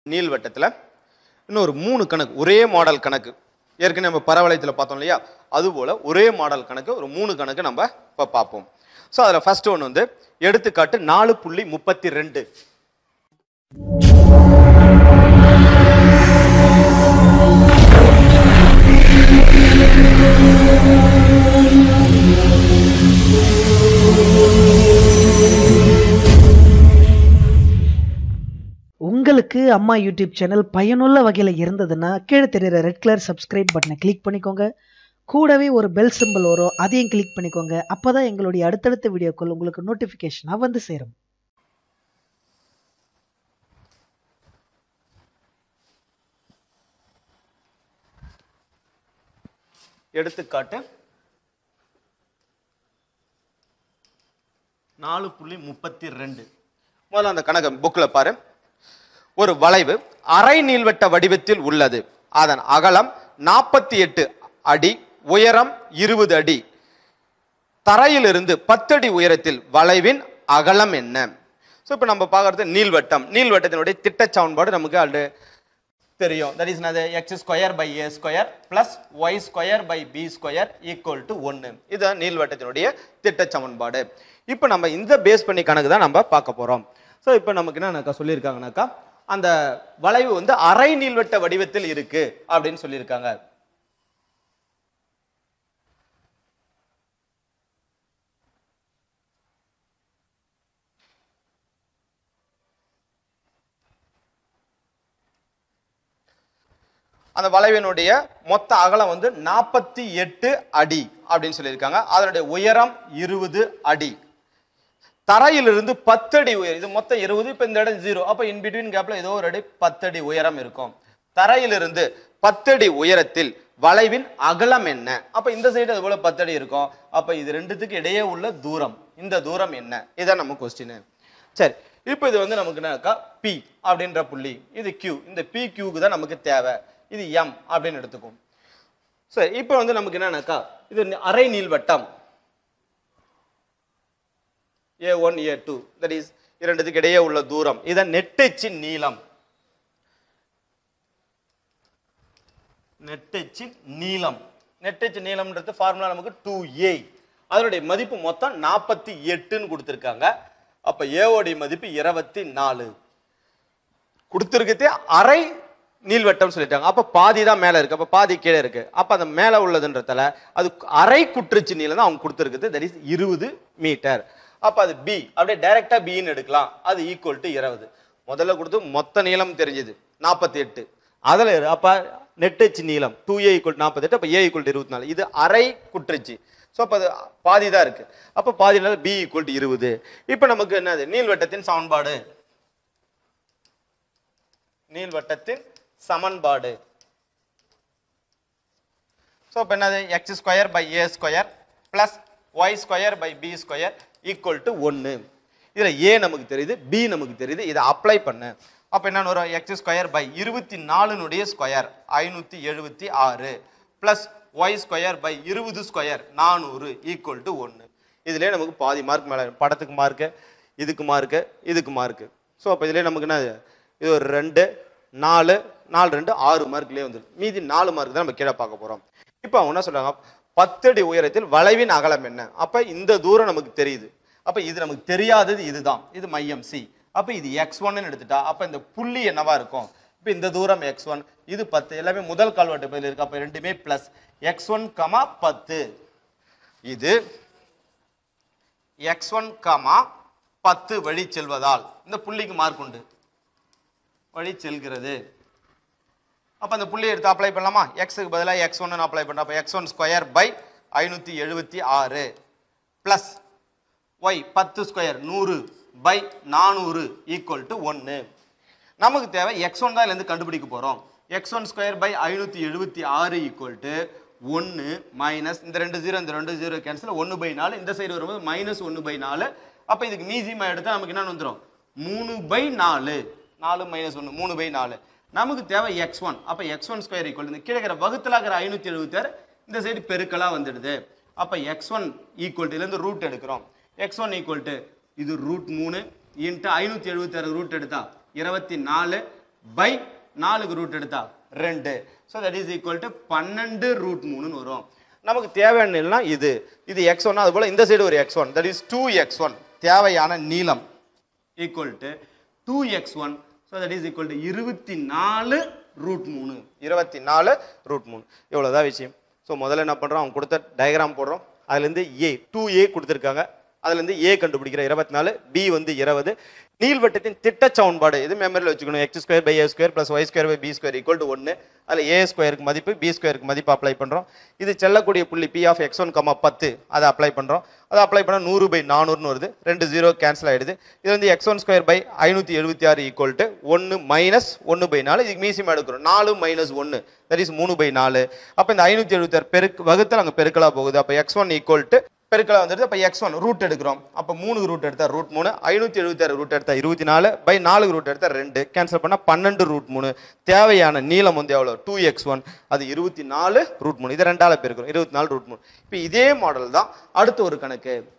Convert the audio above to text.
நீள்வட்டத்தில் இன்னும் ஒரு மூணு கணக்கு ஒரே மாடல் கணக்கு ஏற்கனவே நம்ம பரவளையத்தில் பார்த்தோம் இல்லையா அதுபோல் ஒரே மாடல் கணக்கு ஒரு மூணு கணக்கு நம்ம இப்போ பார்ப்போம் ஸோ அதில் ஃபர்ஸ்ட் ஒன்று வந்து எடுத்துக்காட்டு நாலு புள்ளி முப்பத்தி ரெண்டு உங்களுக்கு அம்மா யூடியூப் சேனல் பயனுள்ள வகையில் இருந்ததுன்னா கீழே தெரியுற ரெட் கலர் சப்ஸ்கிரைப் பட்டனை கிளிக் பண்ணிக்கோங்க கூடவே ஒரு பெல் சிம்பிள் வரும் அதையும் கிளிக் பண்ணிக்கோங்க அப்பதான் எங்களுடைய அடுத்தடுத்த வீடியோக்கள் உங்களுக்கு நோட்டிஃபிகேஷனாக வந்து சேரும் எடுத்துக்காட்டு நாலு புள்ளி முப்பத்தி ரெண்டு முதல்ல அந்த கணக்கு புக்கில் பாரு ஒரு வளைவு அரை நீள்வட்ட வடிவத்தில் உள்ளது அதன் அகலம் நாற்பத்தி எட்டு அடி உயரம் இருபது அடி தரையிலிருந்து பத்தடி உயரத்தில் வளைவின் அகலம் என்ன ஸோ இப்போ நம்ம பார்க்கறது நீள்வட்டம் நீள்வட்டத்தினுடைய திட்ட சமன்பாடு நமக்கு ஆல்ரெடி தெரியும் தட் இஸ் என்னது x square by a square plus y square by b square equal to ஒன்று இதுதான் நீள்வட்டத்தினுடைய திட்ட சமன்பாடு இப்போ நம்ம இந்த பேஸ் பண்ணி கணக்கு தான் நம்ம பார்க்க போகிறோம் ஸோ இப்போ நமக்கு என்னக்கா சொல்லியிருக்காங்கனாக்கா அந்த வளைவு வந்து அரை நீள்வட்ட வடிவத்தில் இருக்கு அப்படின்னு சொல்லியிருக்காங்க அந்த வளைவினுடைய மொத்த அகலம் வந்து நாற்பத்தி எட்டு அடி அப்படின்னு சொல்லியிருக்காங்க அதனுடைய உயரம் இருபது அடி தரையிலிருந்து பத்தடி உயரம் இது மொத்தம் இருபது இப்போ இந்த இடம் ஜீரோ அப்போ இன் பிட்வீன் கேப்ல ஏதோ ஒரு அடி பத்தடி உயரம் இருக்கும் தரையிலிருந்து பத்தடி உயரத்தில் வளைவின் அகலம் என்ன அப்ப இந்த சைடு அது போல பத்தடி இருக்கும் அப்ப இது ரெண்டுத்துக்கு இடையே உள்ள தூரம் இந்த தூரம் என்ன இதான் நம்ம கொஸ்டின் சரி இப்போ இது வந்து நமக்கு என்னக்கா பி அப்படின்ற புள்ளி இது கியூ இந்த பி கியூக்கு தான் நமக்கு தேவை இது எம் அப்படின்னு எடுத்துக்கும் சரி இப்போ வந்து நமக்கு என்னன்னாக்கா இது அரை நீள்வட்டம் a one a two that is இரண்டுத்துக்கு இடையே உள்ள தூரம் இதான் நெட்டச்சின் நீளம் நெட்டச்சின் நீளம் நெட்டச்சு நீளம்ன்றது ஃபார்முலா நமக்கு டூ ஏ அதனுடைய மதிப்பு மொத்தம் நாற்பத்தி எட்டுன்னு கொடுத்துருக்காங்க அப்ப ஏவோடைய மதிப்பு இருபத்தி நாலு கொடுத்துருக்கதே அரை நீள்வட்டம் சொல்லிட்டாங்க அப்ப பாதி தான் மேல இருக்கு அப்ப பாதி கீழே இருக்கு அப்ப அந்த மேல உள்ளதுன்றதால அது அரை குற்றுச்சு நீளம் தான் அவங்க கொடுத்துருக்குது தட் இஸ் இருபது மீட்டர் அப்ப அது பி அப்படியே டைரக்டா பின்னு எடுக்கலாம் அது ஈக்குவல் டு இருபது முதல்ல கொடுத்து மொத்த நீளம் தெரிஞ்சது நாற்பத்தி எட்டு அதுல இரு- அப்ப நெட்டச்சு நீளம் டூ ஏ ஈக்குவல் நாற்பத்தி எட்டு அப்ப ஏ ஈக்குவல் இருபத்தி நாலு இது அரை குற்றுச்சு ஸோ அப்போ அது பாதி தான் இருக்கு அப்போ பாதினால பி ஈக்குவல் டு இருபது இப்போ நமக்கு என்னது நீள்வட்டத்தின் சமன்பாடு நீள்வட்டத்தின் சமன்பாடு ஸோ இப்போ என்னது x square by a square plus y square by b square equal to ஒன்று இதில் ஏ நமக்கு தெரியுது பி நமக்கு தெரியுது இதை அப்ளை பண்ணு அப்போ என்னன்னு வரும் எக்ஸ் ஸ்கொயர் பை இருபத்தி நாலுனுடைய ஸ்கொயர் ஐநூற்றி எழுபத்தி ஆறு ப்ளஸ் ஒய் ஸ்கொயர் பை இருபது ஸ்கொயர் நானூறு ஈக்குவல் டு ஒன்று இதுலேயே நமக்கு பாதி மார்க் மேலே படத்துக்கு மார்க்கு இதுக்கு மார்க்கு இதுக்கு மார்க்கு ஸோ அப்போ இதுலேயே நமக்கு என்ன இது ஒரு ரெண்டு நாலு நாலு ரெண்டு ஆறு மார்க்லேயே வந்துடும் மீதி நாலு மார்க் தான் நம்ம கீழே பார்க்க போகிறோம் இப்போ அவங்க என்ன சொல்றாங்க பத்தடி உயரத்தில் வளைவின் அகலம் என்ன அப்ப இந்த தூரம் நமக்கு தெரியுது அப்ப இது நமக்கு தெரியாதது இதுதான் இது மையம் சி அப்ப இது எக்ஸ் ஒன்னு எடுத்துட்டா அப்ப இந்த புள்ளி என்னவா இருக்கும் இப்ப இந்த தூரம் எக்ஸ் ஒன் இது பத்து எல்லாமே முதல் கால்வாட்டு பதில் இருக்கு அப்ப ரெண்டுமே பிளஸ் எக்ஸ் ஒன் கமா பத்து இது எக்ஸ் ஒன் கமா பத்து வழி செல்வதால் இந்த புள்ளிக்கு மார்க் உண்டு வழி செல்கிறது அப்போ அந்த புள்ளியை எடுத்து அப்ளை பண்ணலாமா எக்ஸுக்கு பதிலாக எக்ஸ் ஒன்னு அப்ளை பண்ண அப்போ எக்ஸ் ஒன் ஸ்கொயர் பை ஐநூற்றி எழுபத்தி ஆறு ப்ளஸ் ஒய் பத்து ஸ்கொயர் நூறு பை நானூறு ஈக்குவல் டு ஒன்று நமக்கு தேவை எக்ஸ் ஒன் தான் இதுலேருந்து கண்டுபிடிக்க போகிறோம் எக்ஸ் ஒன் ஸ்கொயர் பை ஐநூற்றி எழுபத்தி ஆறு ஈக்குவல் டு ஒன்று மைனஸ் இந்த ரெண்டு ஜீரோ இந்த ரெண்டு ஜீரோ கேன்சல் ஒன்று பை நாலு இந்த சைடு வரும்போது மைனஸ் ஒன்று பை நாலு அப்போ இதுக்கு மீசியமா எடுத்தால் நமக்கு என்ன வந்துடும் மூணு பை நாலு நாலு மைனஸ் ஒன்று மூணு பை நாலு நமக்கு தேவை எக்ஸ் ஒன் அப்போ எக்ஸ் ஒன் ஸ்கொயர் ஈக்குவல் இந்த கீழே இருக்கிற வகுத்தில் இருக்கிற ஐநூற்றி எழுபத்தாறு இந்த சைடு பெருக்கலாக வந்துடுது அப்போ எக்ஸ் ஒன் ஈக்குவல் இதுலேருந்து ரூட் எடுக்கிறோம் எக்ஸ் ஒன் ஈக்குவல் இது ரூட் மூணு இன்ட்டு ஐநூற்றி எழுபத்தாறு ரூட் எடுத்தா இருபத்தி நாலு பை நாலுக்கு ரூட் எடுத்தா ரெண்டு so that is equal to பன்னெண்டு ரூட் மூணுன்னு வரும் நமக்கு தேவையான நீளம்னா இது இது எக்ஸ் ஒன் அது போல் இந்த சைடு ஒரு x one that is two x one தேவையான நீளம் equal to two x one so that is equal to இருபத்தி நாலு ரூட் மூணு இருபத்தி நாலு ரூட் மூணு இவ்வளோதான் விஷயம் ஸோ முதல்ல என்ன பண்ணுறோம் அவங்க கொடுத்த டயக்ராம் போடுறோம் அதுலேருந்து ஏ டூ ஏ கொடுத்துருக்காங்க அதுலேருந்து ஏ கண்டுபிடிக்கிற இருபத்தி நாலு பி வந்து இருபது நீள்வட்டத்தின் திட்ட சமன்பாடு இது மெமரியில் வச்சுக்கணும் x square by a square plus y square by b square equal to ஒன்று அதில் ஏ ஸ்கொயருக்கு மதிப்பு பி ஸ்கொயருக்கு மதிப்பு அப்ளை பண்ணுறோம் இது செல்லக்கூடிய புள்ளி P of x one comma பத்து அதை அப்ளை பண்ணுறோம் அதை அப்ளை பண்ணால் நூறு பை நானூறுனு வருது ரெண்டு ஜீரோ கேன்சல் ஆகிடுது இது வந்து எக்ஸ் ஒன் ஸ்கொயர் பை ஐநூற்றி எழுபத்தி ஆறு ஈக்குவல் டு ஒன்று மைனஸ் ஒன்று பை நாலு இதுக்கு மீசியம் எடுக்கிறோம் நாலு மைனஸ் ஒன்று தட் இஸ் மூணு பை நாலு அப்போ இந்த ஐநூற்றி எழுபத்தி ஆறு பெருக்கு வகுத்தல் அங்கே பெருக்கலாக போகுது அப்போ எக்ஸ் ஒன் ஈக்குவல் டு பெருக்கலாக வந்துடுது அப்போ எக்ஸ் ஒன் ரூட் எடுக்கிறோம் அப்போ மூணுக்கு ரூட் எடுத்தா ரூட் மூணு ஐநூற்றி எழுபத்தாறு ரூட் எடுத்தா இருபத்தி நாலு பை நாலுக்கு ரூட் எடுத்தா ரெண்டு கேன்சல் பண்ணால் பன்னெண்டு ரூட் மூணு தேவையான நீளம் வந்து எவ்வளோ டூ எக்ஸ் ஒன் அது இருபத்தி நாலு ரூட் மூணு இது ரெண்டால பெருக்கிறோம் இருபத்தி நாலு ரூட் மூணு இப்போ இதே மாடல் தான் அடுத்த ஒரு கணக்கு